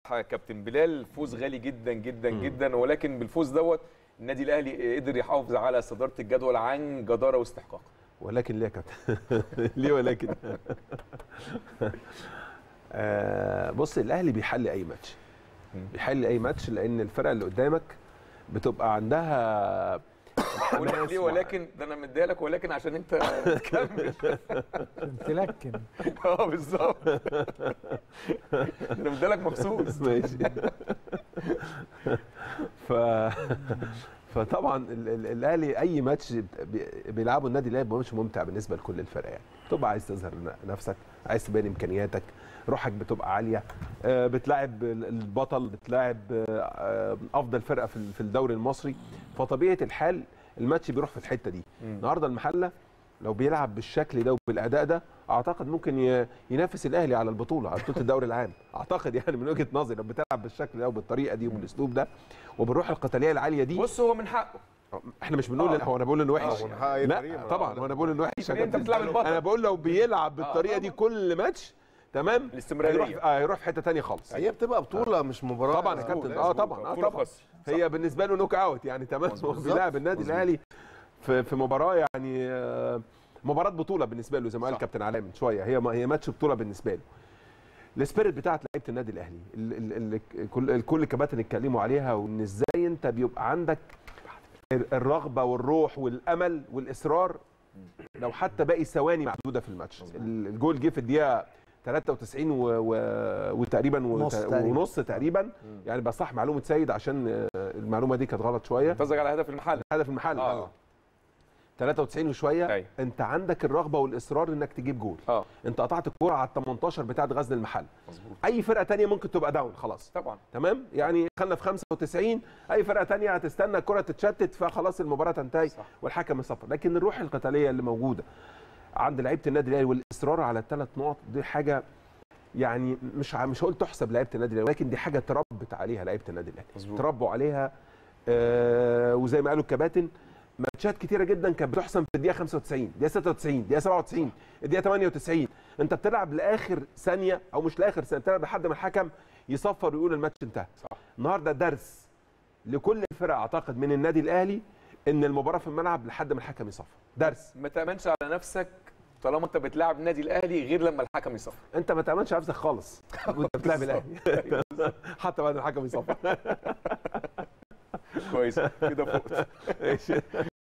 كابتن بلال فوز غالي جدا جدا جدا ولكن بالفوز دوت النادي الاهلي قدر يحافظ على صداره الجدول عن جداره واستحقاق ولكن ليه يا كابتن ليه ولكن آه بص الاهلي بيحل اي ماتش بيحل اي ماتش لان الفرقه اللي قدامك بتبقى عندها بقول لك ليه ولكن ده انا مديها لك ولكن عشان انت تكمل عشان تلكن اه بالظبط انا مديها لك مخصوص ماشي ف فطبعا ال- ال- الاهلي اي ماتش بي- بيلعبه النادي الاهلي بيبقى ماتش ممتع بالنسبه لكل الفرق يعني بتبقى عايز تظهر ن- نفسك عايز تبين امكانياتك روحك بتبقى عاليه آه، بتلاعب ال- البطل بتلاعب آه، آه، افضل فرقه في ال- في الدوري المصري فطبيعه الحال الماتش بيروح في الحته دي النهارده المحله لو بيلعب بالشكل ده وبالاداء ده اعتقد ممكن ي- ينافس الاهلي على البطوله على بطوله الدوري العام اعتقد يعني من وجهه نظري لو بتلعب بالشكل ده وبالطريقه دي وبالاسلوب ده وبالروح القتاليه العاليه دي بص هو من حقه احنا مش بنقول آه. هو انا بقول انه وحش آه، من حق أي لا فريق. طبعا وانا بقول انه وحش عشان انت بتلعب البطل. انا بقول لو بيلعب بالطريقه آه، دي طبعاً. كل ماتش تمام الاستمرارية. هيروح آه، هيروح في حته ثانيه خالص هي بتبقى بطوله مش مباراه طبعا يا مظبوط، كابتن لازم. اه طبعا اه بطولة طبعا خاصة. هي بالنسبه له نوك اوت يعني تمام هو بالظبط. بيلاعب النادي مظبوط. الاهلي في في مباراه يعني آه، مباراه بطوله بالنسبه له زي ما قال صح. كابتن علاء من شويه هي هي ماتش بطوله بالنسبه له السبيريت بتاعت لعيبه النادي الاهلي ال- ال- ال- كل الكل الكباتن اتكلموا عليها وان ازاي انت بيبقى عندك ال- الرغبه والروح والامل والاصرار لو حتى باقي ثواني معدوده في الماتش ال- الجول جه في الدقيقه 93 و... و... وتقريبا وت... نص تقريبا. ونص تقريبا يعني بصح معلومه سيد عشان آه، المعلومه دي كانت غلط شويه قصدك على هدف المحل هدف المحل اه 93 وشويه أيوة. انت عندك الرغبه والاصرار انك تجيب جول اه انت قطعت الكوره على ال 18 بتاعت غزل المحل مظبوط اي فرقه تانية ممكن تبقى داون خلاص طبعا تمام يعني خلنا في 95 اي فرقه تانية هتستنى الكره تتشتت فخلاص المباراه تنتهي صح. والحكم يصفر لكن الروح القتاليه اللي موجوده عند لعيبه النادي الاهلي والاصرار على الثلاث نقط دي حاجه يعني مش ع- مش هقول تحسب لعيبه النادي الاهلي ولكن دي حاجه تربت عليها لعيبه النادي الاهلي مظبوط. تربوا عليها آه وزي ما قالوا الكباتن ماتشات كتيره جدا كانت بتحسم في الدقيقه 95 الدقيقه 96 الدقيقه 97 الدقيقه 98 انت بتلعب لاخر ثانيه او مش لاخر ثانيه بتلعب لحد ما الحكم يصفر ويقول الماتش انتهى صح. النهارده درس لكل الفرق اعتقد من النادي الاهلي ان المباراه في الملعب لحد ما الحكم يصفر درس ما تامنش على نفسك طالما انت بتلاعب النادي الاهلي غير لما الحكم يصفر انت ما تامنش على نفسك خالص وانت بتلعب الاهلي حتى بعد ما الحكم يصفر كويس كده فوق ماشي